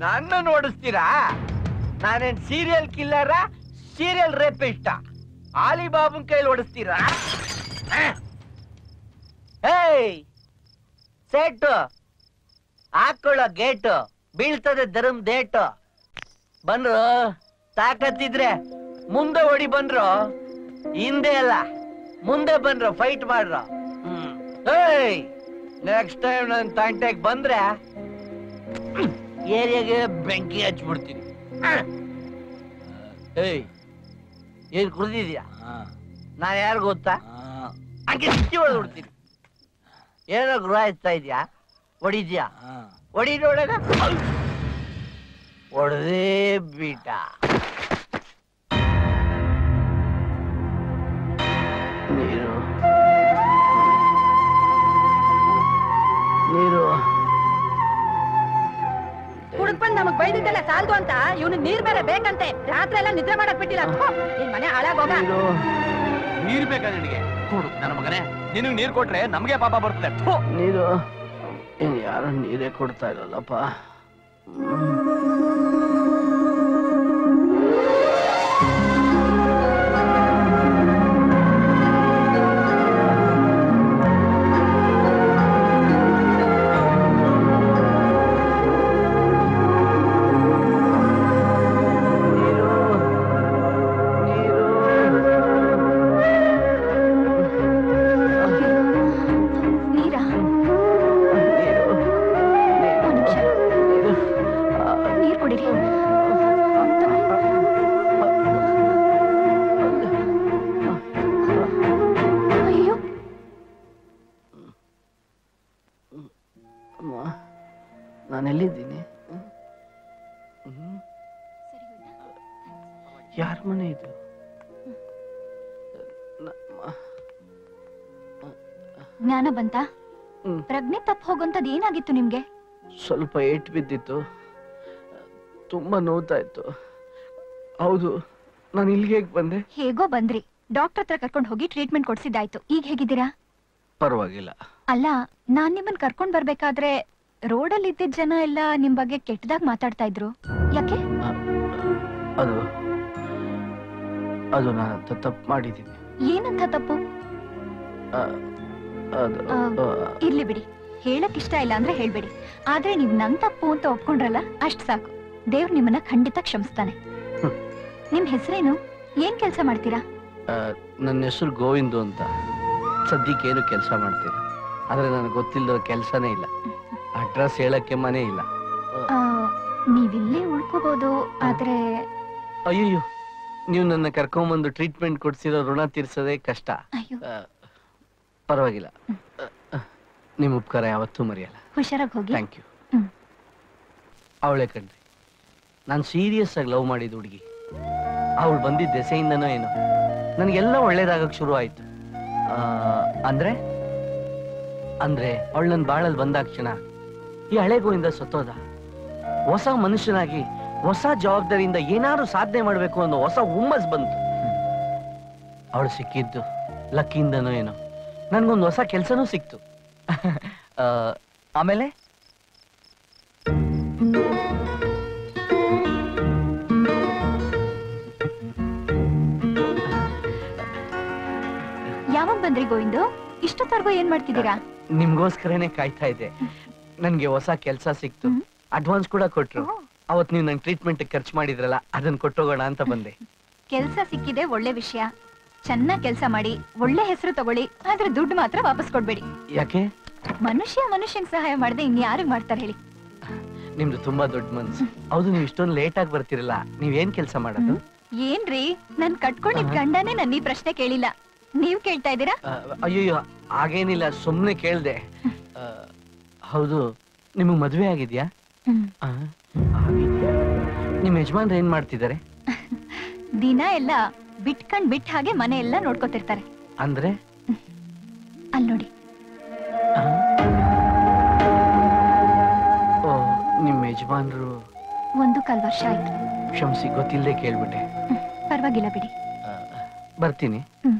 ನನ್ನ ಓಡಿಸ್ತೀರಾ ನಾನೇನ್ serial ಕಿಲ್ಲರ serial ರೇಪಿಷ್ಟ ಆಲಿಬಾಬನ್ ಕೈಲಿ ಓಡಿಸ್ತೀರಾ ಏಯ್ ಸೆಟ್ ಹಾಕೊಳ್ಳೋ ಗೇಟು ಬೀಳ್ತದೆ ಧರ್ಮ್ ಡೇಟು ಬಂದ್ರು ತಾಕತ್ತಿದ್ರೆ ಮುಂದೆ ಓಡಿ ಬಂದ್ರು ಹಿಂದೆ ಅಲ್ಲ ಮುಂದೆ ಬಂದ್ರು ಫೈಟ್ ಮಾಡ್ರು ಹ್ಮ್ ಏಯ್ ನೆಕ್ಸ್ಟ್ ಟೈಮ್ ನನ್ ತಂಟೆಗ್ ಬಂದ್ರೆ ಏರಿಯಾಗೆ ಬೆಂಕಿ ಹಚ್ಬಿಡ್ತೀನಿ ಏಯ್ ಏನ್ ಕುಡ್ದಿದ್ಯಾ ನಾನ್ ಯಾರು ಗೊತ್ತಾ ಹಂಗೆ ಸಿಕ್ಕಿ ಹೊಡೆದ್ಬಿಡ್ತೀನಿ ಏನೋ ಗೃಹ ಇಸ್ತಾ ಇದ್ಯಾ ಹೊಡಿದ್ಯಾ ಹೊಡಿ ನೋಡೋಣ ಹೊಡೆದೇ ಬೀಟ ನೀರು ನೀರು ಹುಡುಕ್ ಬಂದ್ ನಮಗ್ ಬೈದಿದ್ದೆಲ್ಲ ಸಾಲ್ದು ಅಂತ ಇವನು ನೀರ್ ಬೇರೆ ಬೇಕಂತೆ ರಾತ್ರಿ ಎಲ್ಲ ನಿದ್ರೆ ಮಾಡಕ್ ಬಿಟ್ಟಿಲ್ಲ ಥು, ನಿನ್ ಮನೆ ಹಾಳಾಗೋಗ ನೀರು ನೀರ್ ಬೇಕಾ ನಿನಗೆ ಕೊಡು ನನ್ನ ಮಗನೇ ನಿನಗ್ ನೀರ್ ಕೊಟ್ರೆ ನಮ್ಗೆ ಪಾಪ ಬರ್ತದೆ ಥು. ನೀರು ಏನ್ ಯಾರು ನೀರೇ ಕೊಡ್ತಾ ಇರಲ್ಲಪ್ಪ ನೀರಾ ಒಂದ್ ನಿಮಿಷ ನೀರ್ ಕುಡೀರಿ ಅಯ್ಯೋ ಅಮ್ಮ ನಾನು ಎಲ್ಲಿದ್ದೀನಿ ಯಾರ ಮನೆ ಇದು ಜ್ಞಾನ ಬಂತ ಹ್ಮ್. ಪ್ರಜ್ಞೆ ತಪ್ಪ ಹೋಗುವಂತದ್ ಏನಾಗಿತ್ತು ನಿಮ್ಗೆ ಸ್ವಲ್ಪ ಏಟ್ ಬಿದ್ದಿತ್ತು ತುಂಬಾ ನೋವ್ತಾ ಇತ್ತು ಹೌದು ನಾನು ಇಲ್ಲಿಗೆ ಹೇಗೆ ಬಂದೆ ಹೇಗೋ ಬಂದ್ರಿ ಡಾಕ್ಟರ್ ಹತ್ರ ಕರ್ಕೊಂಡ್ ಹೋಗಿ ಟ್ರೀಟ್ಮೆಂಟ್ ಕೊಡ್ಸಿದ್ದಾಯ್ತು ಈಗ ಹೇಗಿದ್ದೀರಾ ಪರವಾಗಿಲ್ಲ ಅಲ್ಲ ನಾನ್ ನಿಮ್ಮನ್ ಕರ್ಕೊಂಡ್ ಬರ್ಬೇಕಾದ್ರೆ ರೋಡಲ್ಲಿ ಇದ್ದಿದ್ ಜನ ಎಲ್ಲ ನಿಮ್ ಬಗ್ಗೆ ಕೆಟ್ಟದಾಗ ಮಾತಾಡ್ತಾ ಇದ್ರು ಯಾಕೆ ಅದು ಅದು ನಾನು ತಪ್ಪು ಮಾಡಿದ್ದೀನಿ ಏನಂತ ತಪ್ಪು ಆ, ಅದು ಆ, ಆ, ಇರ್ಲಿ ಬಿಡಿ ಹೇಳಕ್ ಇಷ್ಟ ಇಲ್ಲ ಅಂದ್ರೆ ಹೇಳ್ಬೇಡಿ ಆದ್ರೆ ನೀವ್ ನನ್ ತಪ್ಪು ಅಂತ ಒಪ್ಕೊಂಡ್ರಲ್ಲ ಅಷ್ಟ್ ಸಾಕು ದೇವ್ರು ನಿಮ್ಮನ್ನ ಖಂಡಿತ ಕ್ಷಮಿಸ್ತಾನೆ ಹ್ಮ್. ನಿಮ್ ಹೆಸರೇನು ಏನ್ ಕೆಲ್ಸ ಮಾಡ್ತೀರಾ ಆ, ನನ್ನ ಹೆಸರು ಗೋವಿಂದು ಅಂತ ಸದ್ಯಕ್ಕೆ ಏನು ಕೆಲಸ ಮಾಡ್ತೀನಿ ಆದ್ರೆ ನನಗೆ ಗೊತ್ತಿಲ್ಲದ ಕೆಲಸನೇ ಇಲ್ಲ ಅಡ್ರೆಸ್ ಹೇಳಕ್ಕೆ ಮನೆ ಇಲ್ಲ ಆ, ನೀವಿಲ್ಲೇ ಉಳ್ಕೋಬಹುದು ಆದ್ರೆ ಅಯ್ಯಯ್ಯೋ ನೀವು ನನ್ನ ಕರ್ಕೊಂಬಂದು ಟ್ರೀಟ್ಮೆಂಟ್ ಕೊಡ್ಸಿರೋ ಋಣ ತೀರ್ಸೋದೇ ಕಷ್ಟ ಅಯ್ಯೋ ಆ, ಪರವಾಗಿಲ್ಲ ಆ, ಆ, ನಿಮ್ಮ ಉಪಕಾರ ಯಾವತ್ತೂ ಮರೆಯಲ್ಲ ಹುಷಾರಾಗಿ ಹೋಗಿ ಥ್ಯಾಂಕ್ ಯು ಹ್ಮ್. ಅವಳೆ ಕಣ್ರಿ ನಾನು ಸೀರಿಯಸ್ ಆಗಿ ಲವ್ ಮಾಡಿದ ಹುಡುಗಿ ಅವಳು ಬಂದಿದ್ದ ದೆಸೆಯಿಂದನೋ ಏನೋ ನನಗೆಲ್ಲ ಒಳ್ಳೇದಾಗಕ್ ಶುರು ಆಯ್ತು ಆ, ಅಂದ್ರೆ ಅಂದ್ರೆ ಅವಳು ನನ್ನ ಬಾಳಲ್ಲಿ ಬಂದಾಕ್ಷಣ ಈ ಹಳೆ ಗೋವಿಂದ ಸತ್ತೋದ ಹೊಸ ಮನುಷ್ಯನಾಗಿ ಹೊಸ ಜವಾಬ್ದಾರಿಯಿಂದ ಏನಾದ್ರು ಸಾಧನೆ ಮಾಡ್ಬೇಕು ಅನ್ನೋ ಹೊಸ ಹುಮ್ಮಸ್ ಬಂತು ಅವಳು ಸಿಕ್ಕಿದ್ದು ಲಕ್ಕಿಂದನೋ ಏನೋ ನನ್ಗೊಂದು ಹೊಸ ಕೆಲ್ಸನೂ ಸಿಕ್ತು ಆ, ಆಮೇಲೆ ಯಾವಾಗ ಬಂದ್ರಿ ಗೋವಿಂದು ಇಷ್ಟೊತ್ತವರೆಗೂ ಏನ್ ಮಾಡ್ತಿದ್ದೀರಾ ನಿಮ್ಗೋಸ್ಕರನೇ ಕಾಯ್ತಾ ಇದ್ದೆ ನನ್ಗೆ ಹೊಸ ಕೆಲ್ಸ ಸಿಕ್ತು ಹ್ಮ್. ಅಡ್ವಾನ್ಸ್ ಕೂಡ ಕೊಟ್ರು ಓ, ಅವತ್ ನೀವು ನಂಗೆ ಟ್ರೀಟ್ಮೆಂಟ್ ಖರ್ಚು ಮಾಡಿದ್ರಲ್ಲ ಅದನ್ನ ಕೊಟ್ಟೋಗೋಣ ಅಂತ ಬಂದೆ ಕೆಲ್ಸ ಸಿಕ್ಕಿದೆ ಒಳ್ಳೆ ವಿಷಯ ಚೆನ್ನಾಗ್ ಕೆಲ್ಸ ಮಾಡಿ ಒಳ್ಳೆ ಹೆಸರು ತಗೊಳ್ಳಿ ಆದ್ರೆ ದುಡ್ಡು ಮಾತ್ರ ವಾಪಸ್ ಕೊಡ್ಬೇಡಿ ಯಾಕೆ ಮನುಷ್ಯ ಮನುಷ್ಯಂಗ್ ಸಹಾಯ ಮಾಡದೆ ಇನ್ಯಾರಿಗ್ ಮಾಡ್ತಾರೆ ಹೇಳಿ ನಿಮ್ದು ತುಂಬಾ ದೊಡ್ಡ ಮನ್ಸು ಹೌದು ನೀವು ಇಷ್ಟೊಂದು ಲೇಟ್ ಆಗಿ ಬರ್ತಿರಲ್ಲ ನೀವೇನ್ ಕೆಲಸ ಮಾಡೋದು ಏನ್ರಿ ನನ್ ಕಟ್ಕೊಂಡಿದ್ ಗಂಡನೇ ನನ್ ಈ ಪ್ರಶ್ನೆ ಕೇಳಿಲ್ಲ ನೀವ್ ಕೇಳ್ತಾ ಇದ್ದೀರಾ ಆ, ಅಯ್ಯಯ್ಯೋ ಹಾಗೇನಿಲ್ಲ ಸುಮ್ನೆ ಕೇಳ್ದೆ ಆ, ಹೌದು ನಿಮಗ್ ಮದ್ವೆ ಆಗಿದ್ಯಾ ಆ, ಆಗಿದ್ಯಾ ನಿಮ್ ಯಜಮಾನ್ರು ಏನ್ ಮಾಡ್ತಿದ್ದಾರೆ ದಿನ ಎಲ್ಲ ಬಿಟ್ಕಂಡ್ ಬಿಟ್ಟ ಹಾಗೆ ಮನೆ ಎಲ್ಲ ನೋಡ್ಕೊತಿರ್ತಾರೆ ಅಂದ್ರೆ ಅಲ್ ನೋಡಿ ಆ? ಓ ನಿಮ್ ಯಜಮಾನ್ರು ಒಂದು ಕಾಲ್ ವರ್ಷ ಆಯ್ತು ಕ್ಷಮಿಸಿ ಗೊತ್ತಿಲ್ಲದೆ ಕೇಳ್ಬಿಟ್ಟೆ ಪರವಾಗಿಲ್ಲ ಬಿಡಿ ಆ, ಬರ್ತೀನಿ ಹ್ಮ್.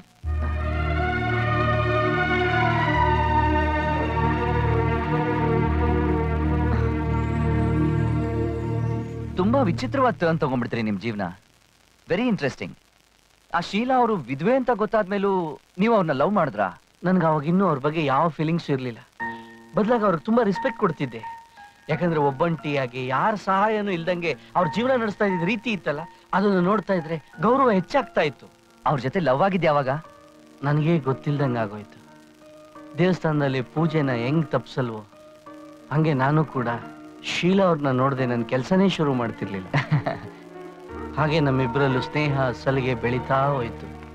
ತುಂಬಾ ವಿಚಿತ್ರವಾದ ಟರ್ನ್ ತಗೊಂಡ್ಬಿಡ್ತೀರಿ ನಿಮ್ ಜೀವನ ವೆರಿ ಇಂಟ್ರೆಸ್ಟಿಂಗ್ ಆ ಶೀಲಾ ಅವರು ವಿಧವೆ ಅಂತ ಗೊತ್ತಾದ್ಮೇಲೂ ನೀವು ಅವ್ರನ್ನ ಲವ್ ಮಾಡಿದ್ರಾ ನನ್ಗೆ ಅವಾಗ ಇನ್ನೂ ಅವ್ರ ಬಗ್ಗೆ ಯಾವ ಫೀಲಿಂಗ್ಸ್ ಇರಲಿಲ್ಲ ಬದಲಾಗಿ ಅವ್ರಿಗೆ ತುಂಬಾ ರೆಸ್ಪೆಕ್ಟ್ ಕೊಡ್ತಿದ್ದೆ ಯಾಕಂದ್ರೆ ಒಬ್ಬಂಟಿಯಾಗಿ ಯಾರ ಸಹಾಯನೂ ಇಲ್ದಂಗೆ ಅವ್ರ ಜೀವನ ನಡೆಸ್ತಾ ಇದ್ದ ರೀತಿ ಇತ್ತಲ್ಲ ಅದನ್ನು ನೋಡ್ತಾ ಇದ್ರೆ ಗೌರವ ಹೆಚ್ಚಾಗ್ತಾ ಇತ್ತು ಅವ್ರ ಜೊತೆ ಲವ್ ಆಗಿದ್ದೆ ಯಾವಾಗ ನನಗೆ ಗೊತ್ತಿಲ್ದಂಗೆ ಆಗೋಯ್ತು ದೇವಸ್ಥಾನದಲ್ಲಿ ಪೂಜೆನ ಹೆಂಗ್ ತಪ್ಸಲ್ವೋ ಹಂಗೆ ನಾನು ಕೂಡ ಶೀಲಾ ಅವ್ರನ್ನ ನೋಡದೆ ನನ್ನ ಕೆಲಸನೇ ಶುರು ಮಾಡ್ತಿರ್ಲಿಲ್ಲ ಹಾಗೆ ನಮ್ಮಿಬ್ಬರಲ್ಲೂ ಸ್ನೇಹ ಸಲಿಗೆ ಬೆಳೀತಾ ಹೋಯ್ತು